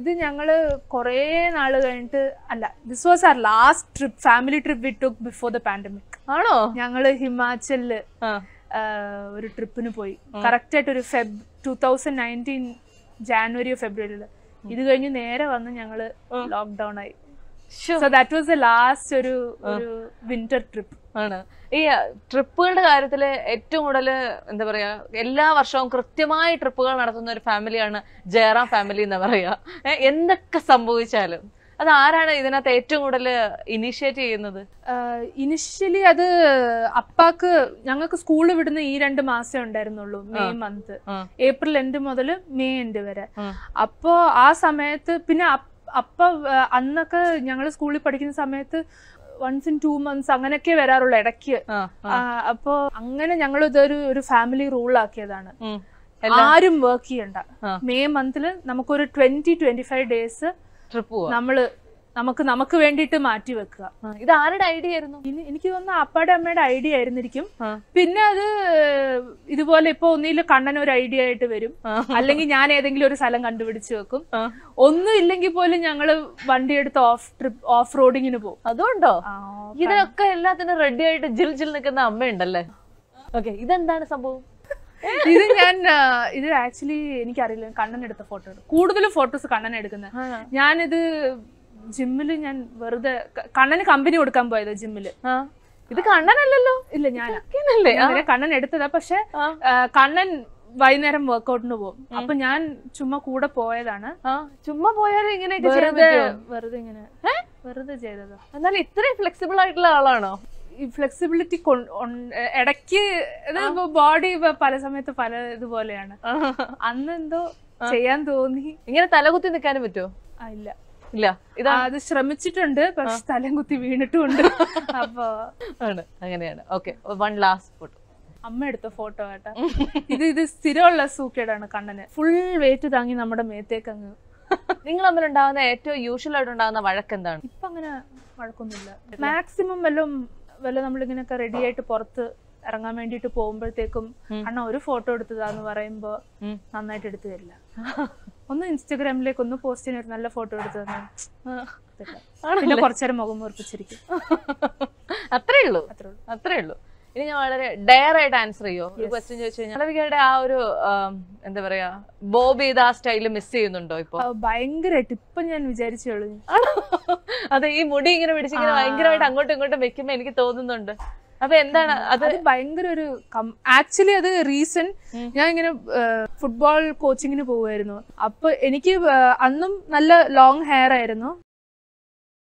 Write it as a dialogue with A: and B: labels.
A: ഇത് ഞങ്ങള് കുറേ നാള് കഴിഞ്ഞിട്ട് അല്ല this was our last trip family trip we took before the pandemic
B: ആണോ
A: ഞങ്ങള് ഹിമാചലില്
B: ആ.
A: ആ, ഒരു ട്രിപ്പിന് പോയി കറക്റ്റ് ആയിട്ട് ഒരു ഫെബ് ടൂ തൗസൻഡ് നയൻറ്റീൻ ജാനുവരിയോ ഫെബ്രുവരിയില് ഇത് കഴിഞ്ഞ് നേരെ വന്ന് ഞങ്ങള് ലോക്ക്ഡൌൺ ആയി
B: ശ്ശോ.
A: So that was the last ഒരു ഒരു വിന്റർ ട്രിപ്പ്
B: ആണ് ഈ ട്രിപ്പുകളുടെ കാര്യത്തില് ഏറ്റവും കൂടുതൽ എന്താ പറയാ എല്ലാ വർഷവും കൃത്യമായി ട്രിപ്പുകൾ നടത്തുന്ന ഒരു ഫാമിലിയാണ് ജയറാം ഫാമിലി എന്ന് പറയാ ഏ, എന്തൊക്കെ സംഭവിച്ചാലും അത് ആരാണ് ഇതിനകത്ത് ഏറ്റവും കൂടുതൽ ഇനിഷ്യേറ്റ് ചെയ്യുന്നത്
A: ഇനിഷ്യലി അത് അപ്പാക്ക് ഞങ്ങൾക്ക് സ്കൂളിൽ വിടുന്ന ഈ രണ്ട് മാസം ഉണ്ടായിരുന്നുള്ളൂ മെയ് മന്ത്
B: ആ.
A: ഏപ്രിൽ എൻഡ് മുതൽ മെയ് എൻഡ് വരെ
B: ആ.
A: അപ്പോ ആ സമയത്ത് പിന്നെ അപ്പ- അപ്പ ആ, അന്നൊക്കെ ഞങ്ങൾ സ്കൂളിൽ പഠിക്കുന്ന സമയത്ത് വൺസ് ഇൻ ടു മന്ത്സ് അങ്ങനെയൊക്കെ വരാറുള്ളൂ ഇടയ്ക്ക്
B: ആ,
A: ആ, അപ്പോ അങ്ങനെ ഞങ്ങൾ ഇതൊരു ഒരു ഫാമിലി റൂൾ ആക്കിയതാണ്
B: ഉം.
A: ആരും വർക്ക് ചെയ്യണ്ട
B: ആ.
A: മെയ് മന്തിൽ നമുക്കൊരു twenty twenty five days
B: trip പോവാ
A: നമ്മള് നമുക്ക് നമുക്ക് വേണ്ടിയിട്ട് മാറ്റി വെക്കുക
B: ആ, ഇത് ആരുടെ ഐഡിയ ആയിരുന്നു
A: ഇനി എനിക്ക് തോന്നുന്നു അപ്പാടെ അമ്മയുടെ ഐഡിയ ആയിരുന്നിരിക്കും
B: ആ.
A: പിന്നെ അത് ഇതുപോലെ ഇപ്പൊ ഒന്നിൽ കണ്ണൻ ഒരു ഐഡിയ ആയിട്ട് വരും
B: ആ.
A: അല്ലെങ്കിൽ ഞാൻ ഏതെങ്കിലും ഒരു സ്ഥലം കണ്ടുപിടിച്ച് വെക്കും
B: ആ.
A: ഒന്നും ഇല്ലെങ്കിൽ പോലും ഞങ്ങള് വണ്ടി എടുത്ത് ഓഫ് ട്രിപ്പ് ഓഫ് റോഡിങ്ങിന് പോകും
B: അതുകൊണ്ടോ
A: ആ,
B: ഇതിനൊക്കെ എല്ലാത്തിനും റെഡി ആയിട്ട് ജിൽ ജിൽ നിൽക്കുന്ന അമ്മയുണ്ടല്ലേ ഓക്കെ ഇതെന്താണ് സംഭവം
A: ഇത് ഞാൻ ആ, ഇത് ആക്ച്വലി എനിക്കറിയില്ല കണ്ണൻ എടുത്ത ഫോട്ടോ കൂടുതലും ഫോട്ടോസ് കണ്ണൻ എടുക്കുന്നത് ഞാനിത് ജിമ്മില് ഞാൻ വെറുതെ ക- കണ്ണന് കമ്പനി കൊടുക്കാൻ പോയത് ജിമ്മില്
B: ആ, ഇത് കണ്ണനല്ലല്ലോ
A: ഇല്ല ഞാൻ
B: ഇങ്ങനല്ലേ? ആ,
A: കണ്ണൻ എടുത്തതാ പക്ഷെ
B: ആ.
A: ആ, കണ്ണൻ വൈകുന്നേരം വർക്കൗട്ടിന് പോകും അപ്പൊ ഞാൻ ചുമ്മാ കൂടെ പോയതാണ്
B: ആ, ചുമ്മാ പോയാലും ഇങ്ങനെയൊക്കെ ചെയ്യാൻ
A: വെറുതെ
B: പറ്റുമോ
A: വെറുതെ ഇങ്ങനെ വെറുതെ ചെയ്തതാ
B: എന്നാൽ ഇത്രയും ഫ്ലെക്സിബിൾ ആയിട്ടുള്ള ആളാണോ
A: ഈ ഫ്ലെക്സിബിലിറ്റി ഇടയ്ക്ക് ബോഡി പല സമയത്ത് പല ഇതുപോലെയാണ് അന്ന് എന്തോ ചെയ്യാൻ തോന്നി
B: ഇങ്ങനെ തലകുത്തി നിൽക്കാനും പറ്റുമോ
A: ആ, ഇല്ല
B: ഇല്ല ഇതാ
A: ആ, അത് ശ്രമിച്ചിട്ടുണ്ട് പക്ഷെ തലം കുത്തി വീണിട്ടുമുണ്ട് അപ്പൊ
B: ആണ് അങ്ങനെയാണ് ഓക്കെ വൺ ലാസ്റ്റ് ഫോട്ടോ
A: അമ്മ എടുത്ത ഫോട്ടോ കേട്ടാ ഇത് ഇത് സ്ഥിരമുള്ള സൂക്കേടാണ് കണ്ണന് ഫുൾ വെയിറ്റ് താങ്ങി നമ്മുടെ മേത്തേക്ക് അങ്ങ്
B: നിങ്ങൾ തമ്മിൽ ഉണ്ടാകുന്ന ഏറ്റവും യൂഷ്വൽ ആയിട്ട് ഉണ്ടാകുന്ന വഴക്ക് എന്താണ്
A: ഇപ്പൊ അങ്ങനെ വഴക്കൊന്നുമില്ല മാക്സിമം വല്ലതും വല്ല നമ്മളിങ്ങനെയൊക്കെ റെഡി ആയിട്ട് പുറത്ത് ഇറങ്ങാൻ വേണ്ടിയിട്ട് പോകുമ്പോഴത്തേക്കും അണ്ണ ഒരു ഫോട്ടോ എടുത്തതാന്ന് പറയുമ്പോ
B: ഉം.
A: നന്നായിട്ട് എടുത്തു തരില്ല ഒന്ന് ഇൻസ്റ്റഗ്രാമിലേക്ക് ഒന്ന് പോസ്റ്റ് ചെയ്യാൻ ഒരു നല്ല ഫോട്ടോ എടുത്തു തന്നെ പിന്നെ കുറച്ചേരം മുഖം മുറിപ്പിച്ചിരിക്കും
B: അത്രേ ഉള്ളൂ
A: അത്രേ ഉള്ളൂ
B: അത്രേ ഉള്ളൂ ഇനി ഞാൻ വളരെ ഡയർ ആയിട്ട് ആൻസർ ചെയ്യോ ഒരു ക്വസ്റ്റ്യൻ ചോദിച്ചു കഴിഞ്ഞാൽ മാളവികയുടെ ആ ഒരു ആം, എന്താ പറയാ ബോബ് ചെയ്ത ആ സ്റ്റൈല് മിസ് ചെയ്യുന്നുണ്ടോ ഇപ്പൊ
A: ആ, ഭയങ്കരമായിട്ട് ഇപ്പൊ ഞാൻ വിചാരിച്ചോളൂ
B: ആണോ? അതെ ഈ മുടി ഇങ്ങനെ പിടിച്ചിങ്ങനെ ഭയങ്കരമായിട്ട് അങ്ങോട്ടും ഇങ്ങോട്ടും വെക്കുമ്പോ എനിക്ക് തോന്നുന്നുണ്ട് അപ്പൊ എന്താണ് അത്
A: അത് ഭയങ്കര ഒരു ആക്ച്വലി അത് റീസൺ ഞാൻ ഇങ്ങനെ ഫുട്ബോൾ കോച്ചിങ്ങിന് പോവായിരുന്നു അപ്പൊ എനിക്ക് ആ, അന്നും നല്ല ലോങ് ഹെയർ ആയിരുന്നു